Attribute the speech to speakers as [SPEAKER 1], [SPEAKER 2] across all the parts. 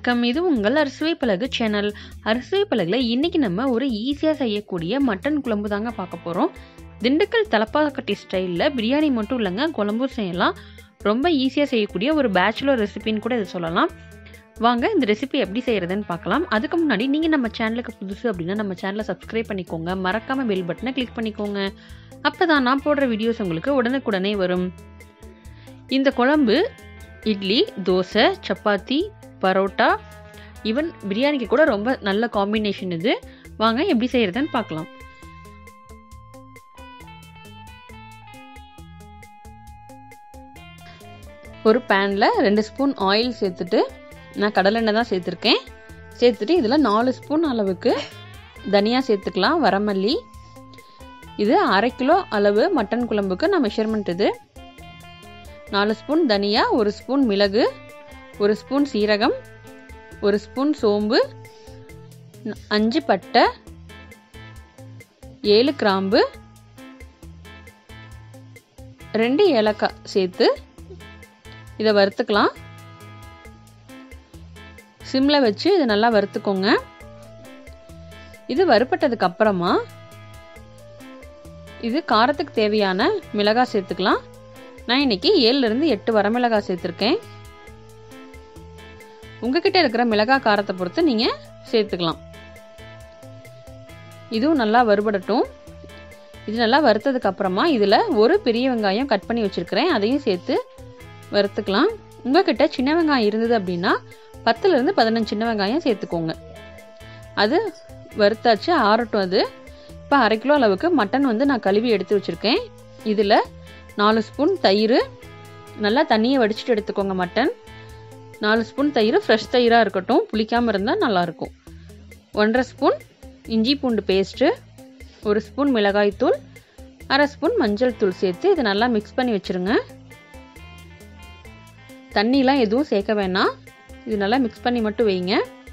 [SPEAKER 1] வணக்கம் இது உங்கள் அரிசுவை பலகு சேனல் அரிசுவை பலகுல இன்னைக்கு நம்ம ஒரு ஈஸியாக செய்யக்கூடிய மட்டன் குழம்பு தாங்க பார்க்க போகிறோம் திண்டுக்கல் தலப்பாக்கட்டி ஸ்டைலில் பிரியாணி மட்டும் இல்லைங்க குழம்பும் செய்யலாம் ரொம்ப ஈஸியாக செய்யக்கூடிய ஒரு பேச்சுலர் ரெசிபின்னு கூட இதை சொல்லலாம் வாங்க இந்த ரெசிபி எப்படி செய்கிறதுன்னு பார்க்கலாம் அதுக்கு முன்னாடி நீங்கள் நம்ம சேனலுக்கு புதுசு அப்படின்னா நம்ம சேனலை சப்ஸ்கிரைப் பண்ணிக்கோங்க மறக்காமல் பெல் பட்டனை கிளிக் பண்ணிக்கோங்க அப்போ தான் நான் போடுற வீடியோஸ் உங்களுக்கு உடனுக்குடனே வரும் இந்த குழம்பு இட்லி தோசை சப்பாத்தி பரோட்டா ஈவன் பிரியாணிக்கு கூட ரொம்ப நல்ல காம்பினேஷன் இது வாங்க எப்படி செய்கிறதுன்னு பார்க்கலாம் ஒரு பேனில் ரெண்டு ஸ்பூன் ஆயில் சேர்த்துட்டு நான் கடலெண்ணெய் தான் சேர்த்துருக்கேன் சேர்த்துட்டு இதில் நாலு ஸ்பூன் அளவுக்கு தனியாக சேர்த்துக்கலாம் வரமல்லி இது அரை கிலோ அளவு மட்டன் குழம்புக்கு நான் மெஷர்மெண்ட் இது நாலு ஸ்பூன் தனியா ஒரு ஸ்பூன் மிளகு ஒரு ஸ்பூன் சீரகம் ஒரு ஸ்பூன் சோம்பு அஞ்சு பட்டை ஏழு கிராம்பு ரெண்டு ஏலக்காய் சேர்த்து இதை வறுத்துக்கலாம் சிம்மில் வச்சு இதை நல்லா வறுத்துக்கோங்க இது வறுப்பட்டதுக்கு அப்புறமா இது காரத்துக்கு தேவையான மிளகாய் சேர்த்துக்கலாம் நான் இன்னைக்கு ஏழுலேருந்து எட்டு வரமிளகாய் சேர்த்துருக்கேன் உங்ககிட்ட இருக்கிற மிளகாய் காரத்தை பொறுத்து நீங்கள் சேர்த்துக்கலாம் இதுவும் நல்லா வறுபடட்டும் இது நல்லா வறுத்ததுக்கு அப்புறமா இதில் ஒரு பெரிய வெங்காயம் கட் பண்ணி வச்சுருக்கிறேன் அதையும் சேர்த்து வறுத்துக்கலாம் உங்ககிட்ட சின்ன வெங்காயம் இருந்தது அப்படின்னா பத்துலேருந்து பதினஞ்சு சின்ன வெங்காயம் சேர்த்துக்கோங்க அது வறுத்தாச்சு ஆறட்டும் அது இப்போ அரை கிலோ அளவுக்கு மட்டன் வந்து நான் கழுவி எடுத்து வச்சுருக்கேன் இதில் நாலு ஸ்பூன் தயிர் நல்லா தண்ணியை வடிச்சிட்டு எடுத்துக்கோங்க மட்டன் நாலு ஸ்பூன் தயிர் ஃப்ரெஷ் தயிராக இருக்கட்டும் புளிக்காமல் இருந்தால் நல்லாயிருக்கும் ஒன்றரை ஸ்பூன் இஞ்சி பூண்டு பேஸ்ட்டு ஒரு ஸ்பூன் மிளகாய்த்தூள் அரை ஸ்பூன் மஞ்சள் தூள் சேர்த்து இதை நல்லா மிக்ஸ் பண்ணி வச்சுருங்க தண்ணிலாம் எதுவும் சேர்க்க வேணாம் இது நல்லா மிக்ஸ் பண்ணி மட்டும் வைங்க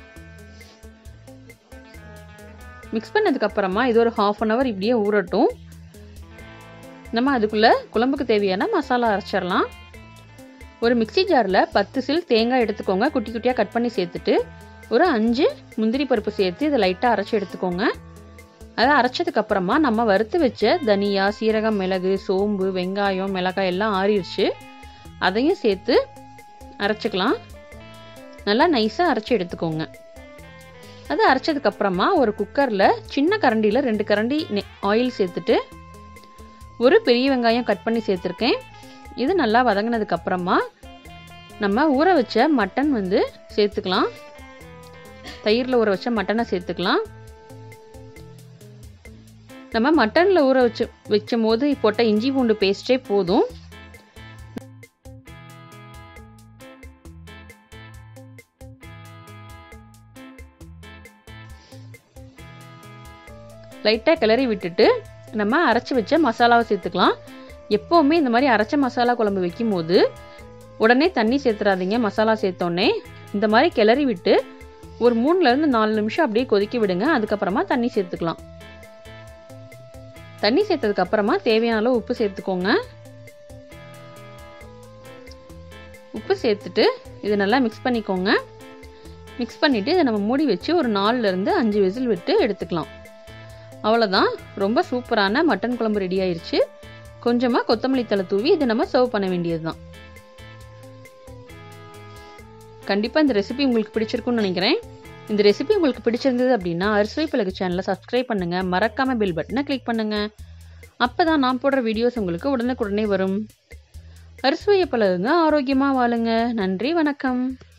[SPEAKER 1] மிக்ஸ் பண்ணதுக்கப்புறமா இது ஒரு ஹாஃப் அன் ஹவர் இப்படியே ஊறட்டும் நம்ம அதுக்குள்ளே குழம்புக்கு தேவையான மசாலா அரைச்சிடலாம் ஒரு மிக்சி ஜாரில் பத்து சில் தேங்காய் எடுத்துக்கோங்க குட்டி குட்டியாக கட் பண்ணி சேர்த்துட்டு ஒரு அஞ்சு முந்திரி பருப்பு சேர்த்து இதை லைட்டாக அரைச்சி எடுத்துக்கோங்க அதை அரைச்சதுக்கப்புறமா நம்ம வறுத்து வச்ச தனியா சீரகம் மிளகு சோம்பு வெங்காயம் மிளகாய் எல்லாம் ஆறிடுச்சு அதையும் சேர்த்து அரைச்சிக்கலாம் நல்லா நைஸாக அரைச்சி எடுத்துக்கோங்க அது அரைச்சதுக்கப்புறமா ஒரு குக்கரில் சின்ன கரண்டியில் ரெண்டு கரண்டி ஆயில் சேர்த்துட்டு ஒரு பெரிய வெங்காயம் கட் பண்ணி சேர்த்துருக்கேன் இது நல்லா வதங்கினதுக்கு அப்புறமா நம்ம ஊற வச்ச மட்டன் வந்து சேர்த்துக்கலாம் தயிரில் ஊற வச்ச மட்டனை சேர்த்துக்கலாம் நம்ம மட்டனில் ஊற வச்சு வைக்கும் போது போட்ட இஞ்சி பூண்டு பேஸ்டே போதும் லைட்டாக கிளறி விட்டுட்டு நம்ம அரைச்சி வச்ச மசாலாவை சேர்த்துக்கலாம் எப்போவுமே இந்த மாதிரி அரைச்ச மசாலா குழம்பு வைக்கும் போது உடனே தண்ணி சேர்த்துறாதீங்க மசாலா சேர்த்தோடனே இந்த மாதிரி கிளறி விட்டு ஒரு மூணுலேருந்து நாலு நிமிஷம் அப்படியே கொதிக்க விடுங்க அதுக்கப்புறமா தண்ணி சேர்த்துக்கலாம் தண்ணி சேர்த்ததுக்கு அப்புறமா தேவையான அளவு உப்பு சேர்த்துக்கோங்க உப்பு சேர்த்துட்டு இதை நல்லா மிக்ஸ் பண்ணிக்கோங்க மிக்ஸ் பண்ணிவிட்டு இதை நம்ம மூடி வச்சு ஒரு நாலுலேருந்து அஞ்சு விசில் விட்டு எடுத்துக்கலாம் அவ்வளோதான் ரொம்ப சூப்பரான மட்டன் குழம்பு ரெடி ஆயிடுச்சு கொஞ்சமாக கொத்தமல்லி தலை தூவி இதை நம்ம சர்வ் பண்ண வேண்டியது தான் கண்டிப்பாக இந்த ரெசிபி உங்களுக்கு பிடிச்சிருக்குன்னு நினைக்கிறேன் இந்த ரெசிபி உங்களுக்கு பிடிச்சிருந்தது அப்படின்னா அரிசுவை பழகு சேனலை சப்ஸ்கிரைப் பண்ணுங்கள் மறக்காமல் பெல் பட்டனை கிளிக் பண்ணுங்கள் அப்போ தான் நான் போடுற வீடியோஸ் உங்களுக்கு உடனுக்குடனே வரும் அரிசுவையை பழகுங்க ஆரோக்கியமாக வாழுங்க நன்றி வணக்கம்